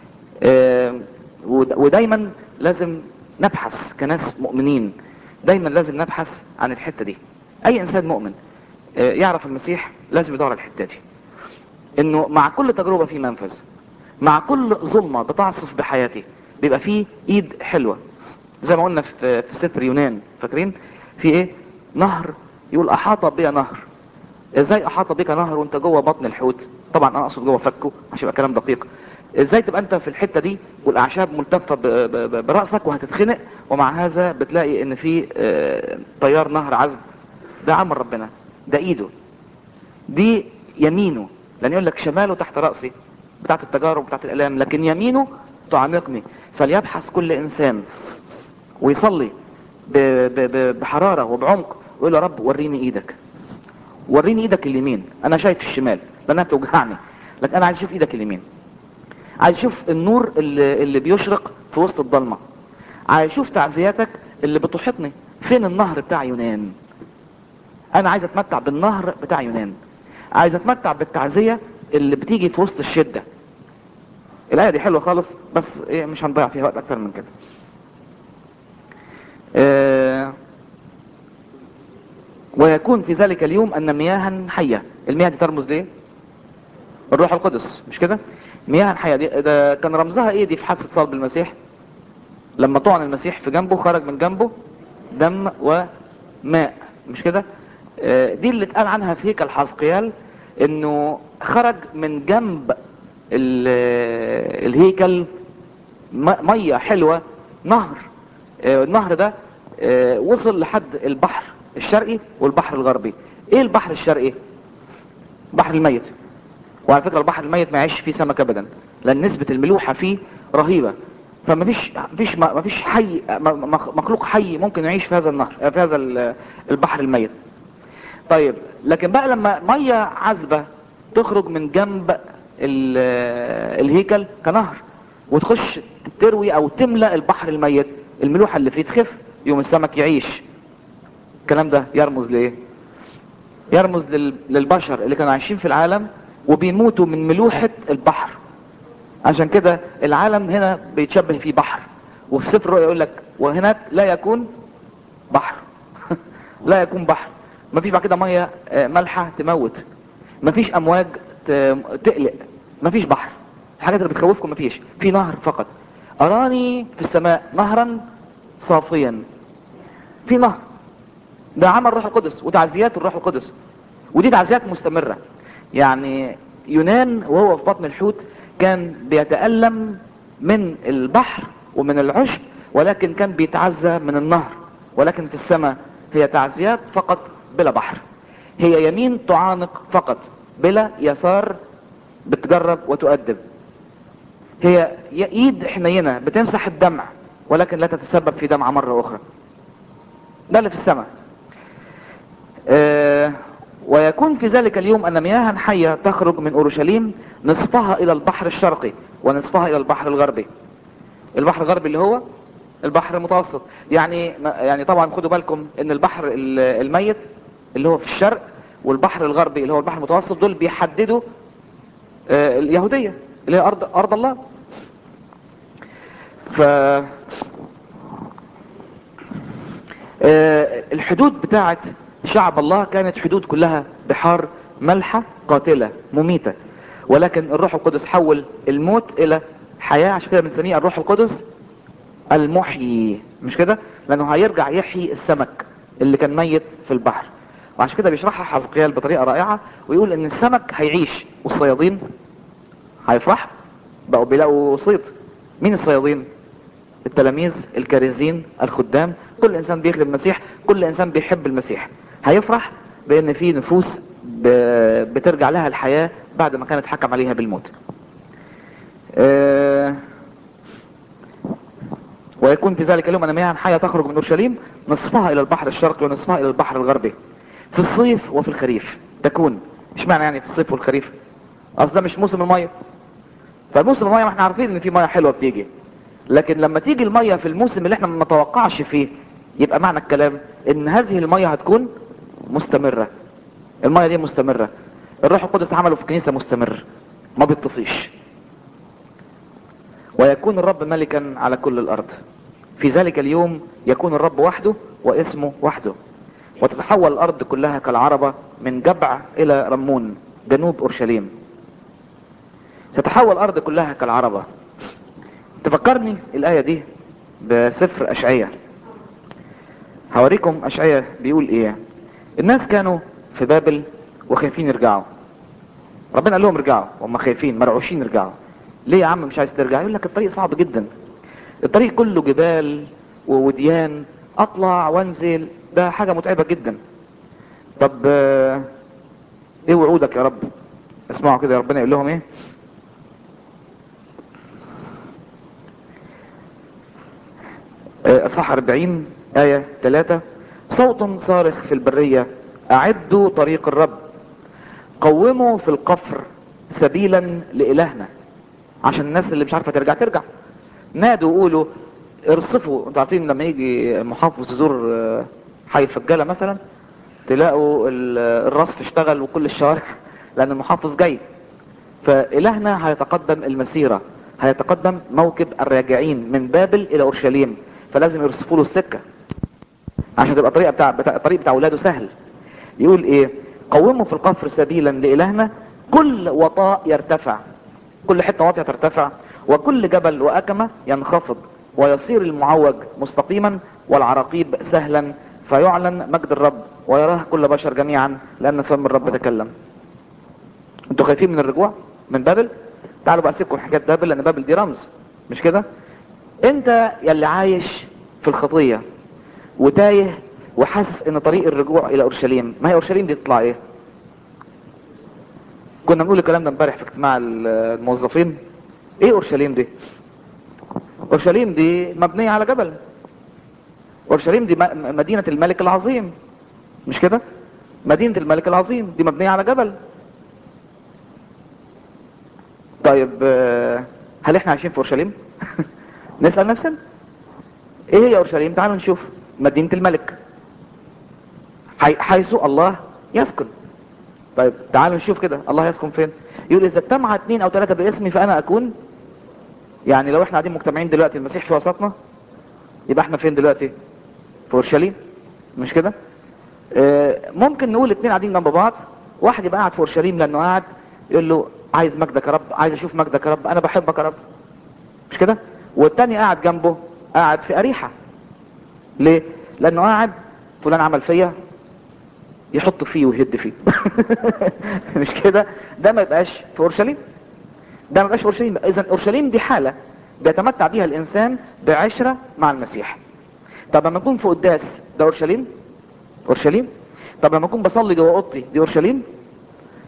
آه، ود- ودايما لازم نبحث كناس مؤمنين دايما لازم نبحث عن الحتة دي اي انسان مؤمن آه، يعرف المسيح لازم يدور على الحتة دي انه مع كل تجربة في منفذ مع كل ظلمة بتعصف بحياتي بيبقى فيه ايد حلوة زي ما قلنا في في سفر يونان فاكرين في ايه نهر يقول احاط بي نهر ازاي احاط بك نهر وانت جوه بطن الحوت طبعا انا اقصد جوه فكه عشان يبقى كلام دقيق ازاي تبقى انت في الحته دي والاعشاب ملتفه ب- ب- ب- براسك وهتتخنق ومع هذا بتلاقي ان في آه، تيار نهر عذب ده عمل ربنا ده ايده دي يمينه لان يقول لك شماله تحت راسي بتاعت التجارب بتاعت الالام لكن يمينه تعمقني فليبحث كل انسان ويصلي ب- ب- ب- بحراره وبعمق ويقول يا رب وريني ايدك وريني ايدك اليمين انا شايف الشمال لانها بتوجعني لكن انا عايز اشوف ايدك اليمين عايز اشوف النور اللي, اللي بيشرق في وسط الضلمه عايز اشوف تعزياتك اللي بتحيطني فين النهر بتاع يونان انا عايز اتمتع بالنهر بتاع يونان عايز اتمتع بالتعزيه اللي بتيجي في وسط الشده الايه دي حلوه خالص بس ايه مش هنضيع فيها وقت اكتر من كده آه ويكون في ذلك اليوم ان مياها حيه المياه دي ترمز ليه الروح القدس مش كده مياه حيه دي ده كان رمزها ايه دي في حادثه صلب المسيح لما طعن المسيح في جنبه خرج من جنبه دم وماء مش كده آه، دي اللي اتقال عنها في هيكل حزقيال انه خرج من جنب ال- الهيكل م- ميه حلوه نهر آه، النهر ده آه، وصل لحد البحر الشرقي والبحر الغربي ايه البحر الشرقي بحر الميت وعلى فكره البحر الميت ما يعيش فيه سمك ابدا لان نسبه الملوحه فيه رهيبه فما فيش فيش ما فيش حي م- مخ- مخلوق حي ممكن يعيش في هذا النهر في هذا ال- البحر الميت طيب لكن بقى لما ميه عذبه تخرج من جنب ال- الهيكل كنهر وتخش تروي او تملا البحر الميت الملوحه اللي فيه تخف يوم السمك يعيش الكلام ده يرمز لايه يرمز لل- للبشر اللي كانوا عايشين في العالم وبيموتوا من ملوحة البحر عشان كده العالم هنا بيتشبه فيه بحر وفي سفر الرؤيا يقول لك وهناك لا يكون بحر لا يكون بحر مفيش بعد كده ميه آه، مالحه تموت مفيش امواج ت- تقلق مفيش بحر الحاجات اللي بتخوفكم مفيش في نهر فقط اراني في السماء نهرا صافيا في نهر ده عمل الروح القدس وتعزيات الروح القدس ودي تعزيات مستمرة يعني يونان وهو في بطن الحوت كان بيتألم من البحر ومن العشب ولكن كان بيتعزى من النهر ولكن في السماء هي تعزيات فقط بلا بحر هي يمين تعانق فقط بلا يسار بتجرب وتؤدب هي ي- ايد حنينة بتمسح الدمع ولكن لا تتسبب في دمعة مرة اخرى ده اللي في السماء آه، ويكون في ذلك اليوم ان مياها حية تخرج من اورشليم نصفها الى البحر الشرقي ونصفها الى البحر الغربي البحر الغربي اللي هو البحر المتوسط يعني يعني طبعا خدوا بالكم ان البحر ال- الميت اللي هو في الشرق والبحر الغربي اللي هو البحر المتوسط دول بيحددوا آه، اليهودية اللي هي ارض ارض الله ف آه، الحدود بتاعت شعب الله كانت حدود كلها بحار ملحة قاتلة مميتة ولكن الروح القدس حول الموت الى حياة عشان كده بنسميه الروح القدس المحيي مش كده لانه هيرجع يحيي السمك اللي كان ميت في البحر وعشان كده بيشرحها حزقيال بطريقة رائعة ويقول ان السمك هيعيش والصيادين هيفرح بقوا بيلاقوا صيد مين الصيادين التلاميذ الكارزين الخدام كل انسان بيخدم المسيح كل انسان بيحب المسيح هيفرح بان في نفوس ب- بترجع لها الحياة بعد ما كانت حكم عليها بالموت آه، ويكون في ذلك اليوم ان مياه حية تخرج من اورشليم نصفها الى البحر الشرقي ونصفها الى البحر الغربي في الصيف وفي الخريف تكون اشمعنى يعني في الصيف والخريف اصل ده مش موسم الميه فموسم الميه ما احنا عارفين ان في ميه حلوه بتيجي لكن لما تيجي الميه في الموسم اللي احنا ما نتوقعش فيه يبقى معنى الكلام ان هذه الميه هتكون مستمره الميه دي مستمره الروح القدس عمله في الكنيسه مستمر ما بيطفيش ويكون الرب ملكا على كل الارض في ذلك اليوم يكون الرب وحده واسمه وحده وتتحول الارض كلها كالعربة من جبع الى رمون جنوب اورشليم تتحول الارض كلها كالعربة تفكرني الاية دي بسفر اشعية هوريكم اشعية بيقول ايه الناس كانوا في بابل وخايفين يرجعوا ربنا قال لهم ارجعوا وهم خايفين مرعوشين يرجعوا ليه يا عم مش عايز ترجع يقول لك الطريق صعب جدا الطريق كله جبال ووديان اطلع وانزل ده حاجة متعبة جدا طب آه، ايه وعودك يا رب اسمعوا كده ربنا يقول لهم ايه آه، اصحاح 40 آية 3 صوت صارخ في البرية اعدوا طريق الرب قوموا في القفر سبيلا لإلهنا عشان الناس اللي مش عارفة ترجع ترجع نادوا وقولوا ارصفوا انتوا عارفين لما يجي محافظ يزور آه، حي الفجالة مثلا تلاقوا ال- الرصف اشتغل وكل الشوارع لان المحافظ جاي فإلهنا هيتقدم المسيرة هيتقدم موكب الراجعين من بابل الى اورشليم فلازم يرصفوا له السكة عشان تبقى الطريق بتاع, بتاع الطريق بتاع اولاده سهل يقول ايه قوموا في القفر سبيلا لإلهنا كل وطاء يرتفع كل حتة واطية ترتفع وكل جبل وأكمة ينخفض ويصير المعوج مستقيما والعراقيب سهلا فيعلن مجد الرب ويراه كل بشر جميعا لأن فم الرب تكلم انتوا خايفين من الرجوع من بابل تعالوا بقى سيبكم حكاية بابل لأن بابل دي رمز مش كده انت يلي عايش في الخطية وتايه وحاسس ان طريق الرجوع الى اورشليم ما هي اورشليم دي تطلع ايه كنا بنقول الكلام ده امبارح في اجتماع الموظفين ايه اورشليم دي اورشليم دي مبنية على جبل اورشليم دي م- مدينة الملك العظيم مش كده مدينة الملك العظيم دي مبنية على جبل طيب آه، هل احنا عايشين في اورشليم نسأل نفسنا ايه هي اورشليم تعالوا نشوف مدينة الملك حي- حيث الله يسكن طيب تعالوا نشوف كده الله يسكن فين يقول اذا اجتمع اثنين او ثلاثة باسمي فانا اكون يعني لو احنا قاعدين مجتمعين دلوقتي المسيح في وسطنا يبقى احنا فين دلوقتي في اورشليم مش كده اه ممكن نقول اثنين قاعدين جنب بعض واحد يبقى قاعد في اورشليم لانه قاعد يقول له عايز مجدك يا رب عايز اشوف مجدك يا رب انا بحبك يا رب مش كده والتاني قاعد جنبه قاعد في اريحة ليه لانه قاعد فلان عمل فيا يحط فيه ويهد فيه مش كده ده ما يبقاش في اورشليم ده ما يبقاش في اورشليم اذا اورشليم دي حالة بيتمتع بيها الانسان بعشرة مع المسيح طب لما اكون في قداس ده اورشليم اورشليم طب لما اكون بصلي جوه اوضتي دي اورشليم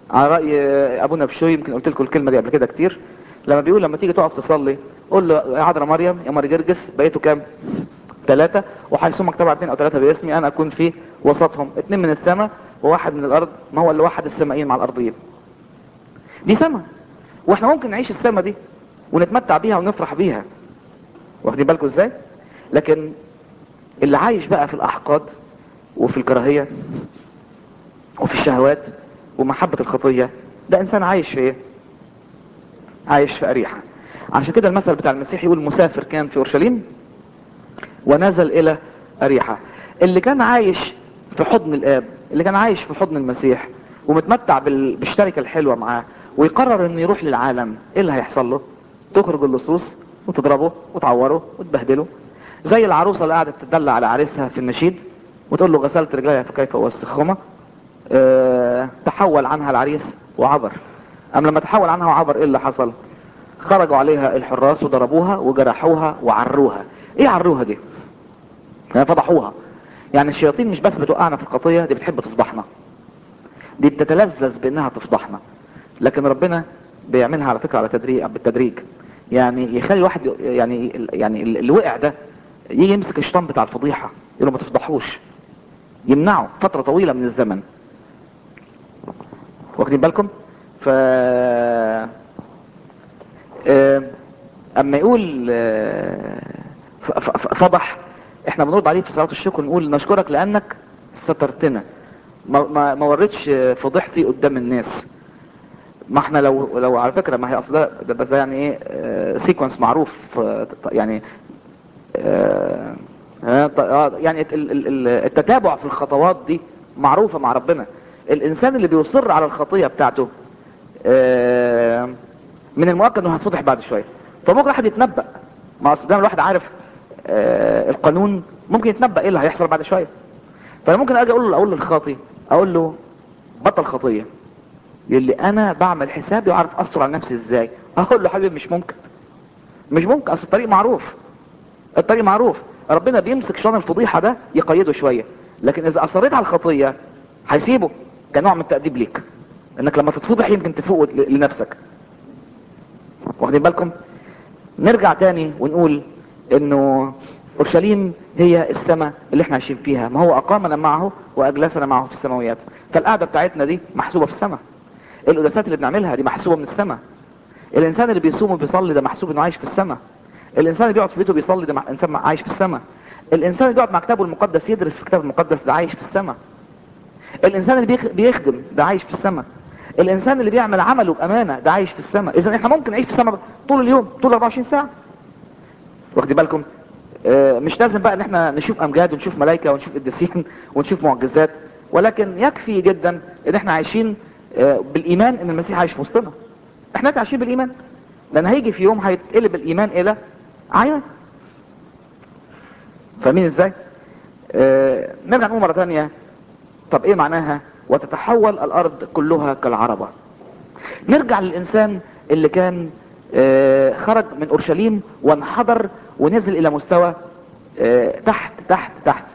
على راي ابونا بشوي يمكن قلت لكم الكلمه دي قبل كده كتير لما بيقول لما تيجي تقف تصلي قول له يا عذراء مريم يا ماري جرجس بقيتوا كام ثلاثة وحيثما اجتمع اثنين او ثلاثة باسمي انا اكون في وسطهم اثنين من السماء وواحد من الارض ما هو اللي وحد السمائين مع الارضيين دي سماء واحنا ممكن نعيش السماء دي ونتمتع بيها ونفرح بيها واخدين بالكم ازاي لكن اللي عايش بقى في الاحقاد وفي الكراهية وفي الشهوات ومحبة الخطية ده انسان عايش في ايه عايش في اريحة عشان كده المثل بتاع المسيح يقول مسافر كان في اورشليم ونزل الى اريحة اللي كان عايش في حضن الاب اللي كان عايش في حضن المسيح ومتمتع بال- بالشركة الحلوة معاه ويقرر انه يروح للعالم ايه اللي هيحصل له تخرج اللصوص وتضربه وتعوره وتبهدله زي العروسة اللي قاعدة تدلع على عريسها في النشيد وتقول له غسلت رجليها فكيف اوسخهما أه تحول عنها العريس وعبر ام لما تحول عنها وعبر ايه اللي حصل خرجوا عليها الحراس وضربوها وجرحوها وعروها ايه عروها دي يعني فضحوها يعني الشياطين مش بس بتوقعنا في الخطيه دي بتحب تفضحنا دي بتتلذذ بانها تفضحنا لكن ربنا بيعملها على فكره على تدريج بالتدريج يعني يخلي الواحد ي- يعني يعني اللي وقع ده يجي يمسك الشيطان بتاع الفضيحه يقول له ما تفضحوش يمنعه فتره طويله من الزمن واخدين بالكم ف آه، اما يقول آه، ف- ف- ف- فضح احنا بنرد عليه في صلاه الشكر نقول نشكرك لانك سترتنا ما ما ما وريتش فضيحتي قدام الناس ما احنا لو لو على فكره ما هي اصل ده ده بس ده يعني ايه سيكونس معروف آه، يعني آه، آه، ط- آه، يعني ال- ال- ال- التتابع في الخطوات دي معروفه مع ربنا الانسان اللي بيصر على الخطيه بتاعته آه، من المؤكد انه هتفضح بعد شويه فممكن واحد يتنبأ ما اصل دايما الواحد عارف آه، القانون ممكن يتنبأ ايه اللي هيحصل بعد شويه فانا ممكن اجي اقول له اقول للخاطي اقول له بطل خطيه يقول لي انا بعمل حسابي وعارف استر على نفسي ازاي اقول له حبيبي مش ممكن مش ممكن اصل الطريق معروف الطريق معروف ربنا بيمسك شان الفضيحه ده يقيده شويه لكن اذا اصريت على الخطيه هيسيبه كنوع من التأديب ليك انك لما تتفضح يمكن تفوق ل- لنفسك واخدين بالكم نرجع تاني ونقول انه اورشليم هي السماء اللي احنا عايشين فيها ما هو اقامنا معه واجلسنا معه في السماويات فالقعده بتاعتنا دي محسوبه في السماء القداسات اللي بنعملها دي محسوبه من السماء الانسان اللي بيصوم وبيصلي ده محسوب انه عايش في السماء الانسان اللي بيقعد في بيته بيصلي ده مع- انسان عايش في السماء الانسان اللي بيقعد مع كتابه المقدس يدرس في الكتاب المقدس ده عايش في السماء الانسان اللي بيخ- بيخدم ده عايش في السماء الانسان اللي بيعمل عمله بامانه ده عايش في السماء اذا احنا ممكن نعيش في السماء طول اليوم طول 24 ساعه واخدين بالكم آه، مش لازم بقى ان احنا نشوف امجاد ونشوف ملائكه ونشوف قديسين ونشوف معجزات ولكن يكفي جدا ان احنا عايشين آه، بالايمان ان المسيح عايش في وسطنا احنا عايشين بالايمان لان هيجي في يوم هيتقلب الايمان الى عيان فاهمين ازاي آه، نرجع نقول مره ثانيه طب ايه معناها وتتحول الارض كلها كالعربة نرجع للانسان اللي كان آه، خرج من اورشليم وانحدر ونزل الى مستوى آه، تحت تحت تحت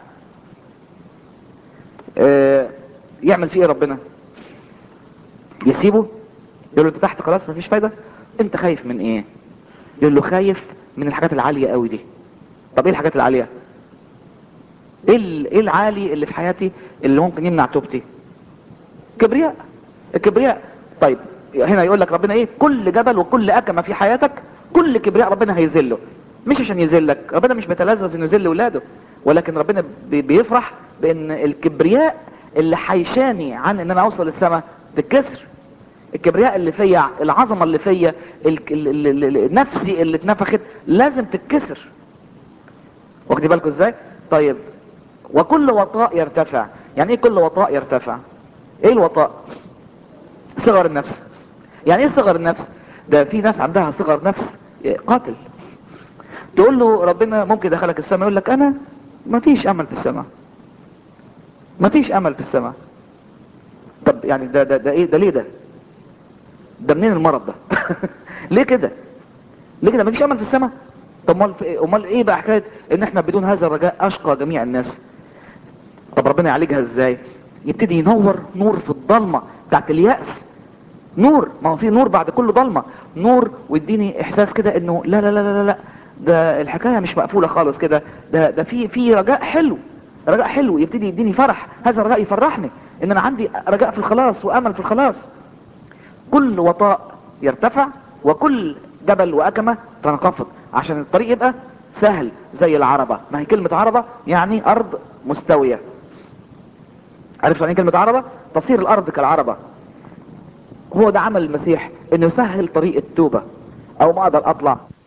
آه، يعمل فيه ايه ربنا يسيبه يقول له انت تحت خلاص مفيش فايدة انت خايف من ايه يقول له خايف من الحاجات العالية قوي دي طب ايه الحاجات العالية ايه ال- ايه العالي اللي في حياتي اللي ممكن يمنع توبتي كبرياء الكبرياء طيب هنا يقول لك ربنا ايه كل جبل وكل اكمه في حياتك كل كبرياء ربنا هيذله مش عشان يذلك ربنا مش بيتلذذ انه يذل ولاده ولكن ربنا بي- بيفرح بان الكبرياء اللي حيشاني عن ان انا اوصل للسماء تتكسر الكبرياء اللي فيا العظمه اللي فيا ال- ال- ال- ال- نفسي اللي اتنفخت لازم تتكسر واخدي بالكم ازاي طيب وكل وطاء يرتفع يعني ايه كل وطاء يرتفع ايه الوطاء صغر النفس يعني ايه صغر النفس ده في ناس عندها صغر نفس قاتل تقول له ربنا ممكن يدخلك السماء يقول لك انا ما فيش امل في السماء ما فيش امل في السماء طب يعني ده ده ده ايه ده ليه ده ده منين المرض ده ليه كده ليه كده ما فيش امل في السماء طب امال في إيه؟ امال ايه بقى حكايه ان احنا بدون هذا الرجاء اشقى جميع الناس طب ربنا يعالجها ازاي يبتدي ينور نور في الضلمه بتاعت اليأس نور ما هو في نور بعد كل ضلمة نور ويديني احساس كده انه لا لا لا لا لا ده الحكاية مش مقفولة خالص كده ده ده في في رجاء حلو رجاء حلو يبتدي يديني فرح هذا الرجاء يفرحني ان انا عندي رجاء في الخلاص وامل في الخلاص كل وطاء يرتفع وكل جبل واكمة تنخفض عشان الطريق يبقى سهل زي العربة ما هي كلمة عربة يعني ارض مستوية عرفت يعني إيه كلمة عربة تصير الارض كالعربة هو ده عمل المسيح انه يسهل طريق التوبة او ما اقدر اطلع